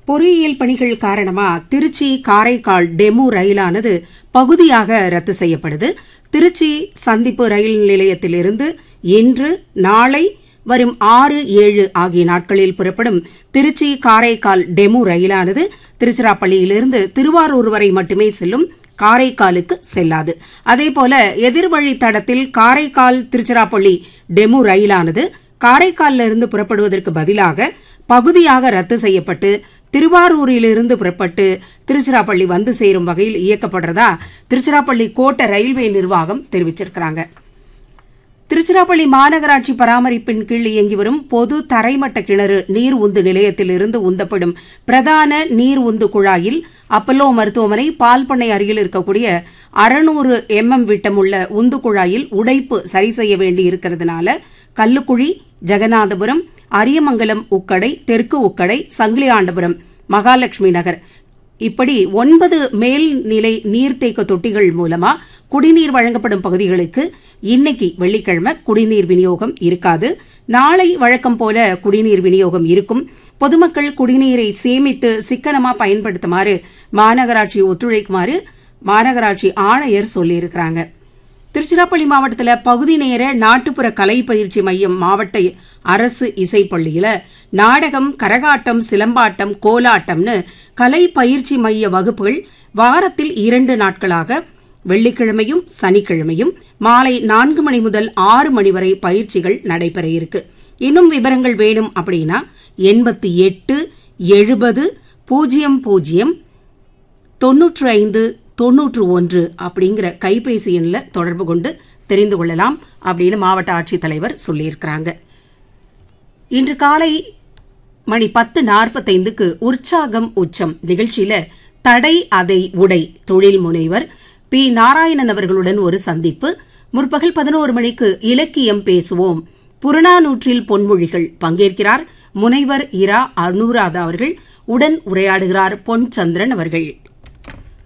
பொறியியல் பணிகள் காரணமா திருச்சி காரைக்கால் டெமு ரயிலானது பகுதியாக ரத்து செய்யப்படுது திருச்சி சந்திப்பு ரயில் நிலையத்திலிருந்து இன்று நாளை வரும் ஆறு ஏழு ஆகிய நாட்களில் புறப்படும் திருச்சி காரைக்கால் டெமு ரயிலானது திருச்சிராப்பள்ளியிலிருந்து திருவாரூர் வரை மட்டுமே செல்லும் காரைக்காலுக்கு செல்லாது அதேபோல எதிர்வழி தடத்தில் காரைக்கால் திருச்சிராப்பள்ளி டெமு ரயிலானது காரைக்காலில் இருந்து புறப்படுவதற்கு பதிலாக பகுதியாக ரத்து செய்யப்பட்டு திருவாரூரிலிருந்து புறப்பட்டு திருச்சிராப்பள்ளி வந்து சேரும் வகையில் இயக்கப்படுறதா திருச்சிராப்பள்ளி கோட்ட ரயில்வே நிர்வாகம் தெரிவிச்சிருக்கிறாங்க திருச்சிராப்பள்ளி மாநகராட்சி பராமரிப்பின் கீழ் இயங்கி வரும் பொது தரைமட்ட கிணறு நீர் உந்து நிலையத்திலிருந்து உந்தப்படும் பிரதான நீர் உந்து குழாயில் அப்பல்லோ மருத்துவமனை பால்பண்ணை அருகில் இருக்கக்கூடிய அறுநூறு எம்எம் விட்டமுள்ள உந்து குழாயில் உடைப்பு சரி செய்ய வேண்டி இருக்கிறதுனால கல்லுக்குழி ஜெகநாதபுரம் அரியமங்கலம் உக்கடை தெற்கு உக்கடை சங்கிலியாண்டபுரம் மகாலட்சுமி நகர் இப்படி ஒன்பது மேல்நிலை நீர்த்தேக்க தொட்டிகள் மூலமா குடிநீர் வழங்கப்படும் பகுதிகளுக்கு இன்னைக்கு வெள்ளிக்கிழமை குடிநீர் விநியோகம் இருக்காது நாளை வழக்கம் போல குடிநீர் விநியோகம் இருக்கும் பொதுமக்கள் குடிநீரை சேமித்து சிக்கனமா பயன்படுத்துமாறு மாநகராட்சி ஒத்துழைக்குமாறு மாநகராட்சி ஆணையர் சொல்லியிருக்கிறாங்க திருச்சிராப்பள்ளி மாவட்டத்தில் பகுதி நேர நாட்டுப்புற கலை பயிற்சி மையம் மாவட்ட அரசு இசைப்பள்ளியில நாடகம் கரகாட்டம் சிலம்பாட்டம் கோலாட்டம்னு கலை பயிற்சி மைய வகுப்புகள் வாரத்தில் இரண்டு நாட்களாக வெள்ளிக்கிழமையும் சனிக்கிழமையும் மாலை நான்கு மணி முதல் ஆறு மணி வரை பயிற்சிகள் நடைபெற இருக்கு இன்னும் விவரங்கள் வேணும் அப்படின்னா எண்பத்தி எட்டு எழுபது பூஜ்ஜியம் பூஜ்ஜியம் தொன்னூற்று ஐந்து தொன்னூற்று ஒன்று அப்படிங்கிற கைபேசி எண்ணில் தொடர்பு கொண்டு தெரிந்து கொள்ளலாம் அப்படின்னு மாவட்ட ஆட்சித்தலைவர் சொல்லியிருக்கிறாங்க இன்று காலை மணி பத்து நாற்பத்தைந்துக்கு உற்சாகம் உச்சம் நிகழ்ச்சியில தடை அதை உடை தொழில் முனைவர் பி நாராயணன் அவர்களுடன் ஒரு சந்திப்பு முற்பகல் பதினோரு மணிக்கு இலக்கியம் பேசுவோம் புறநானூற்றில் பொன்மொழிகள் பங்கேற்கிறார் முனைவர் இரா அனுராதா அவர்கள் உடன் உரையாடுகிறார் பொன் சந்திரன் அவர்கள்